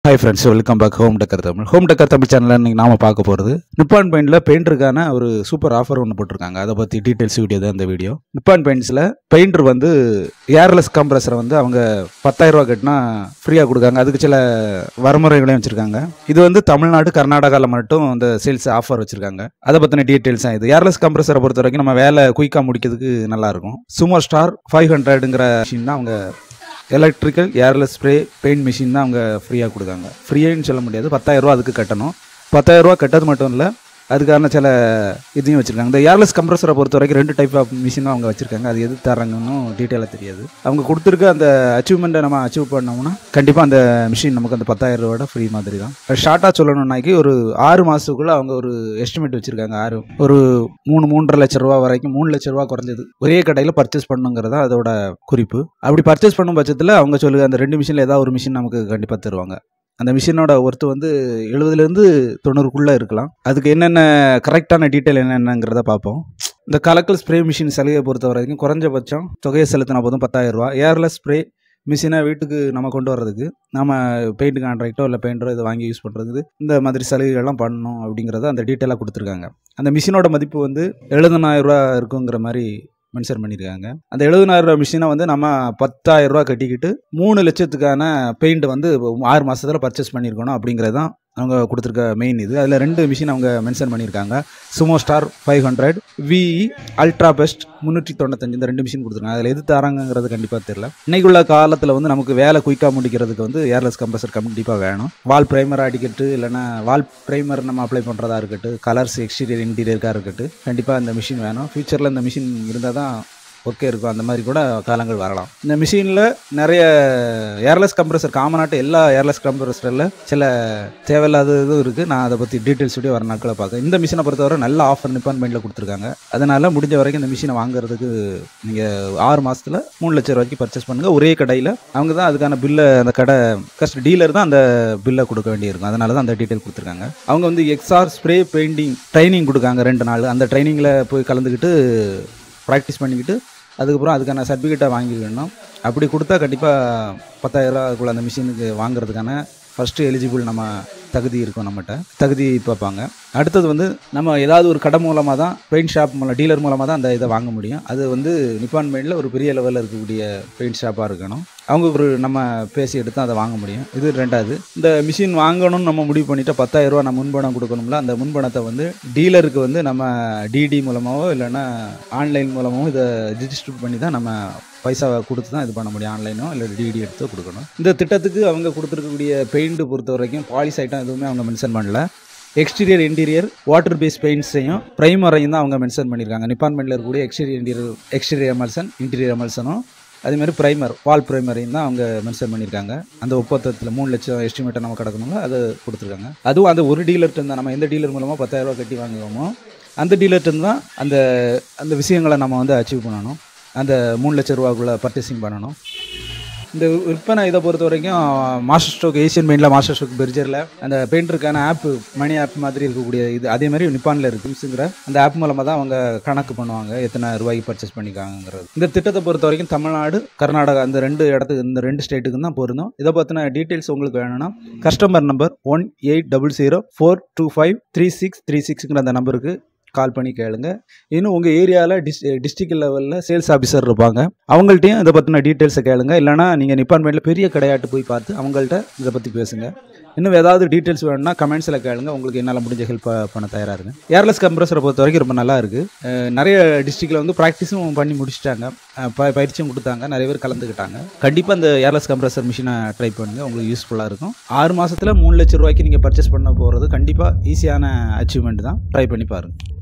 hi friends welcome back home Takkar Tamil home Takkar Tamil சேனலில் இன்றைக்கி நாம பார்க்க போகிறது நிப்பான் பெயிண்டில் பெயிண்டருக்கான ஒரு சூப்பர் ஆஃபர் ஒன்று போட்டிருக்காங்க அதை பற்றி டீட்டெயில்ஸ் வீடியோ தான் இந்த வீடியோ நிப்பான் பெயிண்ட்ஸில் பெயிண்டர் வந்து ஏர்லெஸ் கம்ப்ரஸரை வந்து அவங்க 10000 ரூபா கட்டினா ஃப்ரீயாக கொடுக்காங்க அதுக்கு சில வரமுறைகளையும் வச்சுருக்காங்க இது வந்து தமிழ்நாடு கர்நாடகாவில் மட்டும் இந்த சேல்ஸ் ஆஃபர் வச்சுருக்காங்க அதை பற்றின டீட்டெயில்ஸ் தான் இது ஏர்லெஸ் கம்ப்ரஸரை பொறுத்த வரைக்கும் நம்ம வேலை குயிக்காக முடிக்கிறதுக்கு நல்லாயிருக்கும் சுமோ ஸ்டார் ஃபைவ் ஹண்ட்ரடுங்கிற மிஷின் தான் அவங்க electrical airless spray paint machine தான் அவங்க ஃப்ரீயாக கொடுக்காங்க ஃப்ரீன்னு சொல்ல முடியாது பத்தாயிரரூவா அதுக்கு கட்டணும் பத்தாயிரரூவா கட்டது மட்டும் இல்லை அதுக்கான சில இதையும் வச்சுருக்காங்க இந்த ஏர்லெஸ் கம்ப்ரஸரை பொறுத்த வரைக்கும் ரெண்டு டைப் ஆஃப் மிஷினும் அவங்க வச்சுருக்காங்க அது எது தராங்கன்னு டீட்டெயிலாக தெரியாது அவங்க கொடுத்துருக்க அந்த அச்சீவ்மெண்ட்டை நம்ம அச்சீவ் பண்ணோம்னா கண்டிப்பாக அந்த மிஷின் நமக்கு அந்த பத்தாயிரம் ரூபாயோட ஃப்ரீ மாதிரி தான் ஷார்ட்டாக சொல்லணும்னாக்கி ஒரு ஆறு மாதத்துக்குள்ளே அவங்க ஒரு எஸ்டிமேட் வச்சுருக்காங்க ஆறு ஒரு மூணு மூன்றரை லட்ச ரூபா வரைக்கும் மூணு லட்ச ரூபா குறைஞ்சது ஒரே கடையில் பர்ச்சேஸ் பண்ணுங்கிறது தான் அதோட குறிப்பு அப்படி பர்ச்சேஸ் பண்ணும் பட்சத்தில் அவங்க சொல்லுங்க அந்த ரெண்டு மிஷினில் ஏதாவது ஒரு மிஷின் நமக்கு கண்டிப்பாக தருவாங்க அந்த மிஷினோட ஒர்த்து வந்து எழுபதுலேருந்து தொண்ணூறுக்குள்ளே இருக்கலாம் அதுக்கு என்னென்ன கரெக்டான டீட்டெயில் என்னென்னங்கிறத பார்ப்போம் இந்த கலக்கல் ஸ்ப்ரே மிஷின் சலுகையை பொறுத்த வரைக்கும் குறைஞ்சபட்சம் தொகையை செலுத்தினா போதும் பத்தாயிரம் ரூபா ஏர்லெஸ் ஸ்ப்ரே மிஷினை வீட்டுக்கு நம்ம கொண்டு வர்றதுக்கு நம்ம பெயிண்ட் கான்ட்ராக்டோ இல்லை பெயிண்டரோ இதை வாங்கி யூஸ் பண்ணுறதுக்கு இந்த மாதிரி சலுகைகள்லாம் பண்ணணும் அப்படிங்கிறத அந்த டீட்டெயிலாக கொடுத்துருக்காங்க அந்த மிஷினோட மதிப்பு வந்து எழுபதனாயிரம் ரூபா இருக்குங்கிற மாதிரி மென்ஷன் பண்ணியிருக்காங்க அந்த எழுபதாயிரம் ரூபா மிஷினை வந்து நம்ம பத்தாயிரம் ரூபா கட்டிக்கிட்டு மூணு லட்சத்துக்கான பெயிண்ட் வந்து ஆறு மாதத்தில் பர்ச்சேஸ் பண்ணியிருக்கணும் அப்படிங்கிறது தான் அவங்க கொடுத்துருக்க மெயின் இது அதில் ரெண்டு மிஷின் அவங்க மென்ஷன் பண்ணியிருக்காங்க Sumo star five hundred VE ultra best முந்நூற்றி தொண்ணூத்தஞ்சு இந்த ரெண்டு மிஷின் கொடுத்துருக்காங்க அதில் எது தராங்கங்கிறது கண்டிப்பாக தெரியல இன்னைக்குள்ள காலத்தில் வந்து நமக்கு வேலை குயிக்காக முடிக்கிறதுக்கு வந்து ஏர்லெஸ் கம்ப்ரஸர் கண்டிப்பாக வேணும் வால் ப்ரைமர் அடிக்கட்டு இல்லைன்னா வால் ப்ரைமர் நம்ம அப்ளை பண்ணுறதா இருக்கட்டும் கலர்ஸ் எக்ஸ்டீரியர் இன்டீரியருக்காக இருக்கட்டும் கண்டிப்பாக இந்த மிஷின் வேணும் ஃபியூச்சரில் இந்த மிஷின் இருந்தால் தான் ஓகே இருக்கும் அந்த மாதிரி கூட காலங்கள் வரலாம் இந்த மிஷினில் நிறைய ஏர்லெஸ் கம்ப்ரஸர் காமனாட்டு எல்லா ஏர்லெஸ் கம்ப்ரஸரில் சில தேவையில்லாத இதுவும் இருக்குது நான் அதை பற்றி டீட்டெயில்ஸ் வீடியோ வர நாட்களை பார்க்க இந்த மிஷினை பொறுத்தவரை நல்ல ஆஃபர் நிப்பான் மைண்டில் கொடுத்துருக்காங்க அதனால் முடிஞ்ச வரைக்கும் இந்த மிஷினை வாங்குறதுக்கு நீங்கள் ஆறு மாதத்தில் மூணு லட்சம் ரூபாய்க்கு பர்ச்சேஸ் பண்ணுங்கள் ஒரே கடையில் அவங்க தான் அதுக்கான பில்லை அந்த கடை கஸ்ட் டீலர் தான் அந்த பில்லை கொடுக்க வேண்டியிருக்கும் அதனால தான் அந்த டீட்டெயில் கொடுத்துருக்காங்க அவங்க வந்து எக்ஸ்ஆர் ஸ்ப்ரே பெயிண்டிங் ட்ரைனிங் கொடுக்காங்க ரெண்டு நாள் அந்த ட்ரைனிங்கில் போய் கலந்துக்கிட்டு ப்ராக்டிஸ் பண்ணிக்கிட்டு அதுக்கப்புறம் அதுக்கான சர்டிஃபிகேட்டை வாங்கிக்கணும் அப்படி கொடுத்தா கண்டிப்பாக பத்தாயிரரூவாக்குள்ள அந்த மிஷினுக்கு வாங்குறதுக்கான ஃபஸ்ட்டு எலிஜிபிள் நம்ம தகுதி இருக்கும் நம்மகிட்ட தகுதி பார்ப்பாங்க அடுத்தது வந்து நம்ம ஏதாவது ஒரு கடை மூலமாக தான் பெயிண்ட் ஷாப் மூலம் டீலர் மூலமாக தான் அந்த இதை வாங்க முடியும் அது வந்து நிப்பான் பெயிண்டில் ஒரு பெரிய லெவலில் இருக்கக்கூடிய பெயிண்ட் ஷாப்பாக இருக்கணும் அவங்க ஒரு நம்ம பேசி எடுத்து அதை வாங்க முடியும் இது ரெண்டாவது இந்த மிஷின் வாங்கணும்னு நம்ம முடிவு பண்ணிட்டு பத்தாயிரம் ரூபா நம்ம முன்பணம் கொடுக்கணும்ல அந்த முன்பணத்தை வந்து டீலருக்கு வந்து நம்ம டிடி மூலமாகவோ இல்லைன்னா ஆன்லைன் மூலமாகவோ இதை டிஸ்ட்ரிபியூட் பண்ணி தான் நம்ம பைசாவை கொடுத்து தான் இது பண்ண முடியும் ஆன்லைனோ இல்லை டிடி எடுத்து கொடுக்கணும் இந்த திட்டத்துக்கு அவங்க கொடுத்துருக்கக்கூடிய பெயிண்ட் பொறுத்த வரைக்கும் பாலிஸ் ஐட்டம் எதுவுமே அவங்க மென்ஷன் பண்ணல எக்ஸ்டீரியர் இன்டீரியர் வாட்டர் பேஸ் பெயிண்ட்ஸையும் ப்ரைமரையும் தான் அவங்க மென்ஷன் பண்ணியிருக்காங்க டிபார்ட்மெண்ட்டில் இருக்கக்கூடிய exterior interior exterior emulsion interior எமல்சனும் அதேமாதிரி ப்ரைமர் வால் ப்ரைமரையும் தான் அவங்க மென்ஷன் பண்ணியிருக்காங்க அந்த ஒப்பந்தத்தில் மூணு லட்சம் எஸ்டிமேட்டை நம்ம கிடக்கணுங்களோ அதை கொடுத்துருக்காங்க அதுவும் அந்த ஒரு டீலர்கிட்ட இருந்தால் நம்ம எந்த டீலர் மூலமாக பத்தாயிரரூபா கட்டி வாங்குவோமோ அந்த டீலர்கிட்ட தான் அந்த அந்த விஷயங்களை நம்ம வந்து அச்சீவ் பண்ணணும் அந்த மூணு லட்ச ரூபாக்குள்ளே பர்ச்சேசிங் பண்ணணும் இந்த விற்பனை இதை பொறுத்த வரைக்கும் மாஸ்டர் ஸ்ட்ரோக் ஏஷியன் பெயிண்டில் மாஸ்டர் ஸ்ட்ரோக் பெர்ஜரில் அந்த பெயிண்டருக்கான ஆப் மணி ஆப் மாதிரி இருக்கக்கூடிய இது அதே மாதிரி நிப்பானில் இருக்குங்கிற அந்த ஆப் மூலமாக தான் அவங்க கணக்கு பண்ணுவாங்க எத்தனை ரூபாய்க்கு பர்ச்சேஸ் பண்ணிக்காங்கிறது இந்த திட்டத்தை பொறுத்த வரைக்கும் தமிழ்நாடு கர்நாடகா இந்த ரெண்டு இடத்துக்கு இந்த ரெண்டு ஸ்டேட்டுக்கு தான் பொருந்தும் இதை பற்றின டீட்டெயில்ஸ் உங்களுக்கு வேணும்னா customer number one eight double zero four two five three six three சிக்ஸுங்கிற அந்த நம்பருக்கு கால் பண்ணி கேளுங்க இன்னும் உங்கள் ஏரியாவில் டிஸ் டிஸ்ட்ரிக்ட் லெவலில் சேல்ஸ் ஆஃபீஸர் இருப்பாங்க அவங்கள்ட்டையும் இதை பற்றின டீட்டெயில்ஸை கேளுங்க இல்லைனா நீங்கள் டிபார்ட்மெண்ட்டில் பெரிய கடையாட்டு போய் பார்த்து அவங்கள்ட்ட இதை பற்றி பேசுங்க இன்னும் ஏதாவது டீட்டெயில்ஸ் வேணும்னா கமெண்ட்ஸில் கேளுங்க உங்களுக்கு என்னால் முடிஞ்ச ஹெல்ப் பண்ண தயாராக இருங்க ஏர்லெஸ் கம்ப்ரஸரை பொறுத்த வரைக்கும் ரொம்ப நல்லா இருக்குது நிறைய டிஸ்ட்ரிக்டில் வந்து ப்ராக்டிஸும் பண்ணி முடிச்சிட்டாங்க அஹ் ப பயிற்சியும் கொடுத்தாங்க நிறைய பேர் கலந்துக்கிட்டாங்க கண்டிப்பாக இந்த ஏர்லெஸ் கம்ப்ரஸர் மிஷினை ட்ரை பண்ணுங்கள் உங்களுக்கு யூஸ்ஃபுல்லாக இருக்கும் ஆறு மாதத்தில் மூணு லட்ச ரூபாய்க்கு நீங்கள் பர்ச்சேஸ் பண்ண போகிறது கண்டிப்பாக ஈஸியான அச்சீவ்மெண்ட் தான் ட்ரை பண்ணி பாருங்கள்